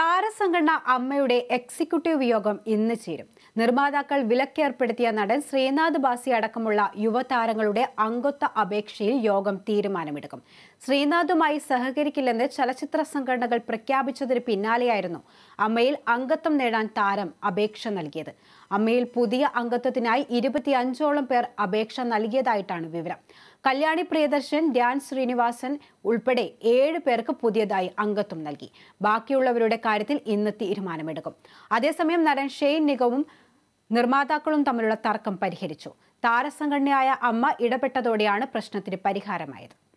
താരസംഘടന അമ്മയുടെ എക്സിക്യൂട്ടീവ് യോഗം ഇന്ന് ചേരും നിർമ്മാതാക്കൾ വിലക്കേർപ്പെടുത്തിയ നടൻ ശ്രീനാഥ് ബാസി അടക്കമുള്ള യുവതാരങ്ങളുടെ അംഗത്വ അപേക്ഷയിൽ യോഗം തീരുമാനമെടുക്കും ശ്രീനാഥുമായി സഹകരിക്കില്ലെന്ന് ചലച്ചിത്ര സംഘടനകൾ പ്രഖ്യാപിച്ചതിന് പിന്നാലെയായിരുന്നു അമ്മയിൽ അംഗത്വം നേടാൻ താരം അപേക്ഷ നൽകിയത് അമ്മയിൽ പുതിയ അംഗത്വത്തിനായി ഇരുപത്തിയഞ്ചോളം പേർ അപേക്ഷ നൽകിയതായിട്ടാണ് വിവരം കല്യാണി പ്രിയദർശൻ ധ്യാൻ ശ്രീനിവാസൻ ഉൾപ്പെടെ ഏഴ് പേർക്ക് പുതിയതായി അംഗത്വം നൽകി ബാക്കിയുള്ളവരുടെ കാര്യത്തിൽ ഇന്ന് തീരുമാനമെടുക്കും അതേസമയം നടൻ ഷെയ്ൻ നിഗവും നിർമ്മാതാക്കളും തമ്മിലുള്ള തർക്കം പരിഹരിച്ചു താരസംഘടനയായ അമ്മ ഇടപെട്ടതോടെയാണ് പ്രശ്നത്തിന് പരിഹാരമായത്